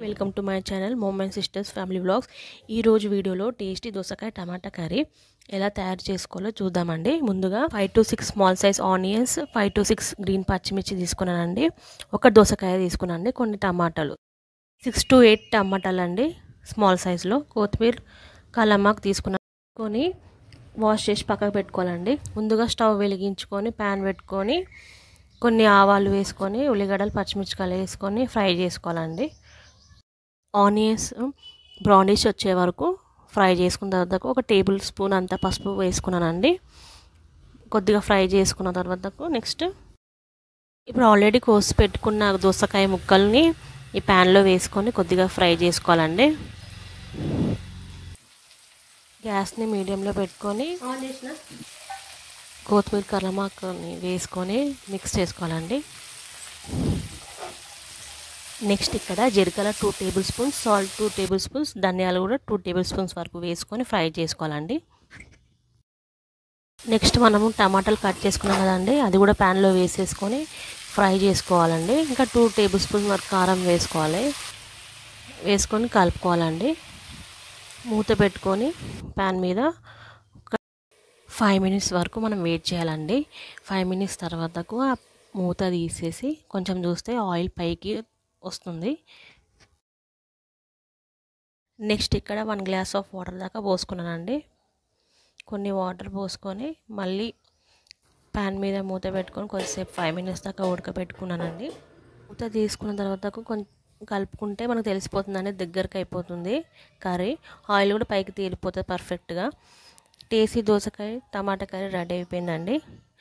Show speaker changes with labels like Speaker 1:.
Speaker 1: welcome to my channel moment sisters family blogs ఈరోజు వీడియోలో tasty దోసకాయ టమాటా కర్రీ ఎలా తయారు చేసుకోవాలో చూద్దామండి ముందుగా five to six small size onions five to six green పచ్చిమిర్చి తీసుకున్నానండి ఒక దోసకాయ తీసుకున్నానండి కొన్ని టమాటాలు సిక్స్ టు ఎయిట్ టమాటాలు అండి స్మాల్ సైజులో కొత్తిమీర కలమాకు తీసుకుని వాష్ చేసి పక్కకు పెట్టుకోవాలండి ముందుగా స్టవ్ వెలిగించుకొని ప్యాన్ పెట్టుకొని కొన్ని ఆవాలు వేసుకొని ఉల్లిగడ్డలు పచ్చిమిర్చికాయలు వేసుకొని ఫ్రై చేసుకోవాలండి ఆనియన్స్ బ్రౌనిష్ వచ్చే వరకు ఫ్రై చేసుకున్న తర్వాత ఒక టేబుల్ స్పూన్ అంత పసుపు వేసుకున్నానండి కొద్దిగా ఫ్రై చేసుకున్న తర్వాతకు నెక్స్ట్ ఇప్పుడు ఆల్రెడీ కోసి పెట్టుకున్న దోసకాయ ముక్కల్ని ఈ ప్యాన్లో వేసుకొని కొద్దిగా ఫ్రై చేసుకోవాలండి గ్యాస్ని మీడియంలో పెట్టుకొని కొత్తిమీర కర్రమాకుని వేసుకొని మిక్స్ చేసుకోవాలండి నెక్స్ట్ ఇక్కడ జీలకర్ర two tablespoons salt two tablespoons ధనియాలు కూడా టూ టేబుల్ స్పూన్స్ వరకు వేసుకొని ఫ్రై చేసుకోవాలండి నెక్స్ట్ మనము టమాటాలు కట్ చేసుకున్నాం కదండి అది కూడా ప్యాన్లో వేసేసుకొని ఫ్రై చేసుకోవాలండి ఇంకా టూ టేబుల్ స్పూన్స్ వరకు కారం వేసుకోవాలి వేసుకొని కలుపుకోవాలండి మూత పెట్టుకొని ప్యాన్ మీద ఒక ఫైవ్ మినిట్స్ వరకు మనం వెయిట్ చేయాలండి ఫైవ్ మినిట్స్ తర్వాతకు ఆ మూత తీసేసి కొంచెం చూస్తే ఆయిల్ పైకి వస్తుంది నెక్స్ట్ ఇక్కడ వన్ గ్లాస్ ఆఫ్ వాటర్ దాకా పోసుకున్నానండి కొన్ని వాటర్ పోసుకొని మళ్ళీ ప్యాన్ మీద మూత పెట్టుకొని కొద్దిసేపు ఫైవ్ మినిట్స్ దాకా ఉడకబెట్టుకున్నానండి మూత తీసుకున్న తర్వాత కొంచెం కలుపుకుంటే మనకు తెలిసిపోతుందండి దగ్గరకు అయిపోతుంది కర్రీ ఆయిల్ కూడా పైకి తేలిపోతుంది పర్ఫెక్ట్గా టేస్టీ దోసకాయ టమాటా కర్రీ రెడీ అయిపోయిందండి